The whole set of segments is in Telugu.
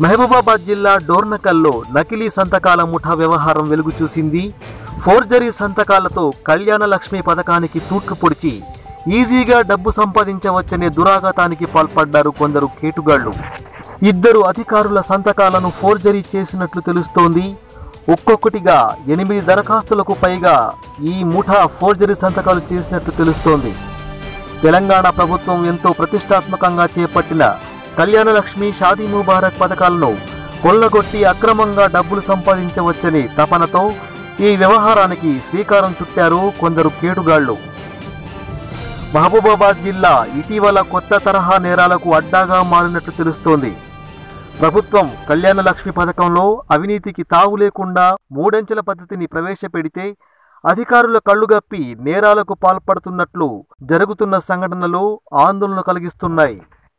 మహబూబాబాద్ జిల్లా డోర్నకల్లో నకిలీ సంతకాల ముఠా వ్యవహారం వెలుగు చూసింది ఫోర్జరీ సంతకాలతో కళ్యాణ లక్ష్మి పథకానికి తూట్లు పొడిచి ఈజీగా డబ్బు సంపాదించవచ్చనే దురాఘాతానికి పాల్పడ్డారు కొందరు కేటుగాళ్లు ఇద్దరు అధికారుల సంతకాలను ఫోర్జరీ చేసినట్లు తెలుస్తోంది ఒక్కొక్కటిగా ఎనిమిది దరఖాస్తులకు పైగా ఈ ముఠా ఫోర్జరీ సంతకాలు చేసినట్లు తెలుస్తోంది తెలంగాణ ప్రభుత్వం ఎంతో ప్రతిష్టాత్మకంగా చేపట్టిన కళ్యాణ లక్ష్మి షాదీ ముబారక్ పథకాలను కొల్లగొట్టి అక్రమంగా డబ్బులు సంపాదించవచ్చని తపనతో ఈ వ్యవహారానికి శ్రీకారం చుట్టారు కొందరు కేటుగాళ్లు మహబూబాబాద్ జిల్లా ఇటీవల కొత్త తరహా నేరాలకు అడ్డాగా మారినట్లు తెలుస్తోంది ప్రభుత్వం కళ్యాణ లక్ష్మి పథకంలో అవినీతికి తావు లేకుండా మూడంచెల పద్ధతిని ప్రవేశపెడితే అధికారుల కళ్ళుగప్పి నేరాలకు పాల్పడుతున్నట్లు జరుగుతున్న సంఘటనలు ఆందోళన కలిగిస్తున్నాయి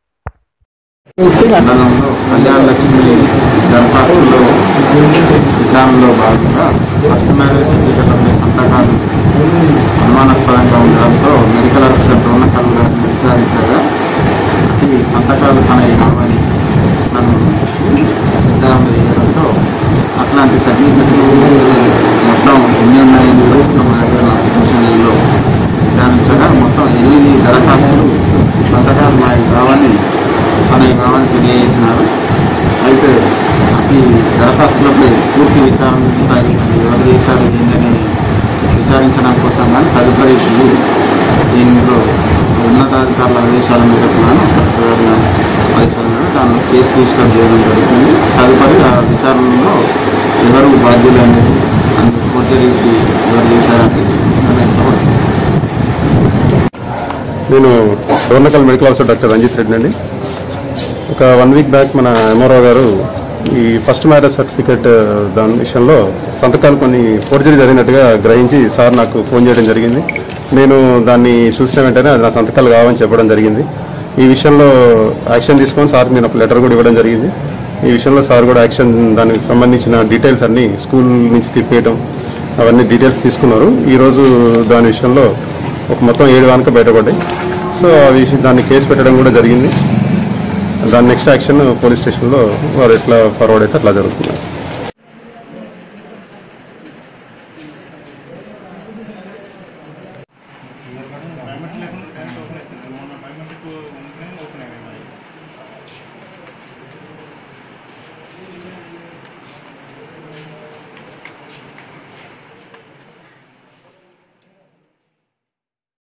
మండలంలో కళ్యాణ లక్ష్మి దరఖాస్తులో విచారణలో భాగంగా ఫస్ట్ మ్యారేజ్ సర్టిఫికెట్ అనే సంతకాలు అనుమానాస్పదంగా ఉండడంతో మెడికల్ ఆఫీసర్ డోనకల్ గారిని విచారించగా ఈ సంతకాలు తనవి కావాలి నన్ను నిర్ధారణ చేయడంతో అట్లాంటి సర్టిఫికెట్లు మొత్తం ఎన్ని ఉన్నాయని కూడా మా దగ్గర అప్లికేషన్లో విచారించగా మొత్తం ఎనిమిది దరఖాస్తులు సంతకాలు మాకు కావాలి తనవి కావాలని తెలియజేసినారు అయితే ఈ దరఖాస్తులపై పూర్తి విచారణ సాగి మరి ఎవరు చేశారు ఏంటని విచారించడం కోసం కానీ తదుపరి ఇది దీనిలో ఉన్నతాధికారుల ఆదేశాల మేరకు గాను కలెక్టర్ గారి ఆదేశాల మేరకు దానిలో కేసు రిజిస్టర్ చేయడం జరుగుతుంది తదుపరి ఆ విచారణలో ఎవరు బాధ్యులు అనేది అందుకు ఫోర్జరీకి ఎవరు చేశారని నిర్ణయించబడుతుంది నేను Dornakal medical officer doctor Ranjith Reddy అండి ఒక వన్ వీక్ బ్యాక్ మన ఎంఆర్ఓ గారు ఈ ఫస్ట్ మ్యారేజ్ సర్టిఫికేట్ దాని విషయంలో సంతకాలు కొన్ని ఫోర్జరీ జరిగినట్టుగా గ్రహించి సార్ నాకు ఫోన్ చేయడం జరిగింది నేను దాన్ని చూసిన వెంటనే అది నా సంతకాలు కావని చెప్పడం జరిగింది ఈ విషయంలో యాక్షన్ తీసుకొని సార్ నేను ఒక లెటర్ కూడా ఇవ్వడం జరిగింది ఈ విషయంలో సార్ కూడా యాక్షన్ దానికి సంబంధించిన డీటెయిల్స్ అన్ని స్కూల్ నుంచి తిప్పేయడం అవన్నీ డీటెయిల్స్ తీసుకున్నారు ఈరోజు దాని విషయంలో ఒక మొత్తం ఏడు వానక బయటపడ్డాయి సో ఆ విషయం దాన్ని కేసు పెట్టడం కూడా జరిగింది దాని నెక్స్ట్ యాక్షన్ పోలీస్ స్టేషన్లో వారు ఎట్లా ఫార్వర్డ్ అయితే అట్లా జరుగుతుంది